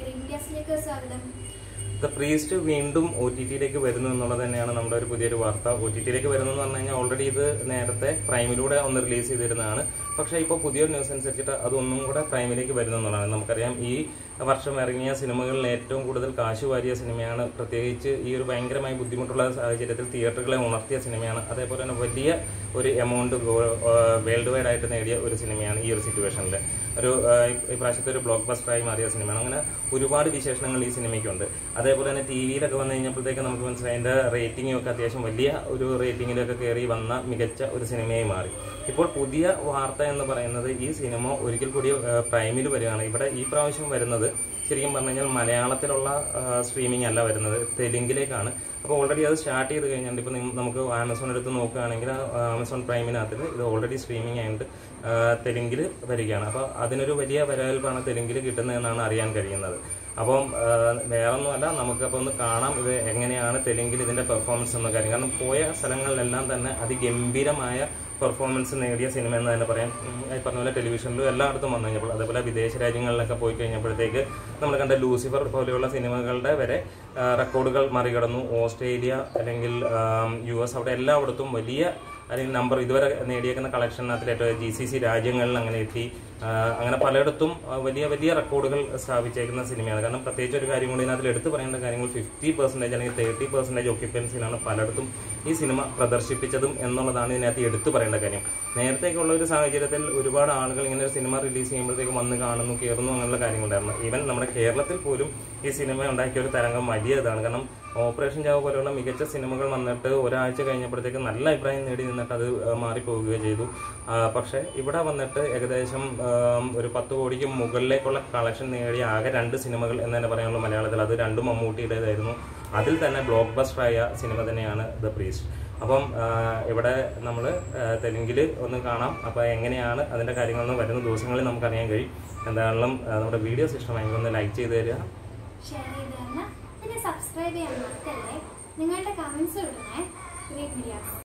green മീഡിയാസിലേക്ക് സ്വാഗതം the priest വീണ്ടും ഒ ടി ടിയിലേക്ക് വരുന്നു എന്നുള്ളത് തന്നെയാണ് നമ്മുടെ ഒരു പുതിയൊരു വാർത്ത ഒ ടി ടിയിലേക്ക് വരുന്നു എന്ന് പറഞ്ഞു കഴിഞ്ഞാൽ ഓൾറെഡി ഇത് നേരത്തെ പ്രൈമിലൂടെ ഒന്ന് റിലീസ് ചെയ്തിരുന്നതാണ് പക്ഷേ ഇപ്പോൾ പുതിയൊരു ന്യൂസ് അനുസരിച്ചിട്ട് അതൊന്നും കൂടെ പ്രൈമിലേക്ക് വരുന്നു എന്നുള്ളതാണ് നമുക്കറിയാം ഈ വർഷം ഇറങ്ങിയ സിനിമകളിൽ ഏറ്റവും കൂടുതൽ കാശ് വാരിയ സിനിമയാണ് പ്രത്യേകിച്ച് ഈ ഒരു ഭയങ്കരമായി ബുദ്ധിമുട്ടുള്ള സാഹചര്യത്തിൽ തിയേറ്ററുകളെ ഉണർത്തിയ സിനിമയാണ് അതേപോലെ തന്നെ വലിയ ഒരു എമൗണ്ട് വേൾഡ് വൈഡ് ആയിട്ട് നേടിയ ഒരു സിനിമയാണ് ഈ ഒരു സിറ്റുവേഷനിൽ ഒരു ആ, ഈ പ്രാവശ്യത്തെ ഒരു ബ്ലോക്ക് ബസ്റ്ററായി മാറിയ സിനിമയാണ് അങ്ങനെ ഒരുപാട് വിശേഷണങ്ങൾ ഈ സിനിമയ്ക്കുണ്ട് അതേപോലെ തന്നെ ടി വിയിലൊക്കെ വന്നു കഴിഞ്ഞപ്പോഴത്തേക്ക് നമുക്ക് മനസ്സിലായി അതിന്റെ റേറ്റിംഗും ഒക്കെ അത്യാവശ്യം വലിയ ഒരു റേറ്റിംഗിലൊക്കെ കയറി വന്ന മികച്ച ഒരു സിനിമയായി മാറി ഇപ്പോൾ പുതിയ വാർത്ത എന്ന് പറയുന്നത് ഈ സിനിമ ഒരിക്കൽ കൂടി ആ, പ്രൈമിൽ വരികയാണ് ഇവിടെ ഈ പ്രാവശ്യം വരുന്നത് ശരിക്കും പറഞ്ഞു കഴിഞ്ഞാൽ മലയാളത്തിലുള്ള സ്ട്രീമിംഗ് അല്ല വരുന്നത് തെലുങ്കിലേക്കാണ് അപ്പോൾ ഓൾറെഡി അത് സ്റ്റാർട്ട് ചെയ്ത് കഴിഞ്ഞാൽ ഇപ്പോൾ നമുക്ക് ആമസോൺ എടുത്ത് നോക്കുകയാണെങ്കിൽ ആ, ആമസോൺ പ്രൈമിനകത്തിൽ ഇത് ഓൾറെഡി സ്ട്രീമിംഗ് ആയിട്ട് തെലുങ്കിൽ വരികയാണ് അപ്പോൾ അതിനൊരു വലിയ വരവേൽപ്പാണ് തെലുങ്കിൽ കിട്ടുന്നതെന്നാണ് അറിയാൻ കഴിയുന്നത് അപ്പം ആ, വേറൊന്നുമല്ല നമുക്കപ്പോൾ ഒന്ന് കാണാം ഇത് എങ്ങനെയാണ് തെലുങ്കിൽ ഇതിന്റെ പെർഫോമൻസ് എന്ന കാര്യം കാരണം പോയ സ്ഥലങ്ങളിലെല്ലാം തന്നെ അതിഗംഭീരമായ പെർഫോമൻസ് നേടിയ സിനിമ എന്ന് തന്നെ പറയാം ഉം, ഈ പറഞ്ഞ പോലെ ടെലിവിഷനിലും എല്ലായിടത്തും വന്നു കഴിഞ്ഞപ്പോൾ അതേപോലെ വിദേശ രാജ്യങ്ങളിലൊക്കെ പോയി കഴിഞ്ഞപ്പോഴത്തേക്ക് നമ്മൾ കണ്ട ലൂസിഫർ പോലെയുള്ള സിനിമകളുടെ വരെ ആ, റെക്കോർഡുകൾ മറികടന്നു ഓസ്ട്രേലിയ അല്ലെങ്കിൽ യു എസ് അവിടെ എല്ലായിടത്തും വലിയ അല്ലെങ്കിൽ നമ്പർ ഇതുവരെ നേടിയേക്കുന്ന കളക്ഷനകത്തിലേറ്റ് ജി സി സി രാജ്യങ്ങളിൽ അങ്ങനെ എത്തി ആ, അങ്ങനെ പലയിടത്തും ആ, വലിയ വലിയ റെക്കോർഡുകൾ സ്ഥാപിച്ചേക്കുന്ന സിനിമയാണ് കാരണം പ്രത്യേകിച്ച് ഒരു കാര്യം കൂടി ഇതിനകത്തിൽ എടുത്തു പറയേണ്ട കാര്യങ്ങൾ ഫിഫ്റ്റി പെർസെൻറ്റേജ് അല്ലെങ്കിൽ തേർട്ടി പെർസെൻറ്റേജ് ഒക്യുപ്പൻസിലാണ് പലയിടത്തും ഈ സിനിമ പ്രദർശിപ്പിച്ചതും എന്നുള്ളതാണ് ഇതിനകത്ത് എടുത്തു പറയേണ്ട കാര്യം നേരത്തേക്കുള്ള ഒരു സാഹചര്യത്തിൽ ഒരുപാട് ആളുകൾ ഇങ്ങനെ ഒരു സിനിമ റിലീസ് ചെയ്യുമ്പോഴത്തേക്ക് വന്ന് കാണുന്നു കയറുന്നു അങ്ങനെയുള്ള കാര്യങ്ങളുണ്ടായിരുന്നു ഈവൻ നമ്മുടെ കേരളത്തിൽ പോലും ഈ സിനിമ ഉണ്ടാക്കിയ ഒരു തരംഗം വലിയതാണ് കാരണം ഓപ്പറേഷൻ ജാവ പോലെയുള്ള മികച്ച സിനിമകൾ വന്നിട്ട് ഒരാഴ്ച കഴിഞ്ഞപ്പോഴത്തേക്ക് നല്ല അഭിപ്രായം നേടി നിന്നിട്ട് അത് ആ, മാറിപ്പോവുകയോ ചെയ്തു ആ, പക്ഷേ ഇവിടെ വന്നിട്ട് ഏകദേശം ആ, ഒരു പത്ത് കോടിക്ക് മുകളിലേക്കുള്ള കളക്ഷൻ നേടിയ ആകെ രണ്ട് സിനിമകൾ എന്ന് തന്നെ പറയാനുള്ളൂ മലയാളത്തിൽ അത് രണ്ടും മമ്മൂട്ടിയുടേതായിരുന്നു അതിൽ തന്നെ ബ്ലോക്ക് ബസ്റ്ററായ സിനിമ തന്നെയാണ് ദ പ്രീസ്റ്റ് അപ്പം ആ, ഇവിടെ നമ്മൾ തെലുങ്കിൽ ഒന്ന് കാണാം അപ്പോൾ എങ്ങനെയാണ് അതിൻ്റെ കാര്യങ്ങളൊന്നും വരുന്ന ദിവസങ്ങളിൽ നമുക്കറിയാൻ കഴിയും എന്താണെങ്കിലും ആ, നമ്മുടെ വീഡിയോസ് ഇഷ്ടമായെങ്കിൽ ഒന്ന് ലൈക്ക് ചെയ്ത് തരിക ഷെയർ ചെയ്ത് തരണം പിന്നെ സബ്സ്ക്രൈബ് ചെയ്യാൻ മറക്കല്ലേ നിങ്ങളുടെ കമൻസ് ഇടണേ ഗ്രീൻ മീഡിയാസ്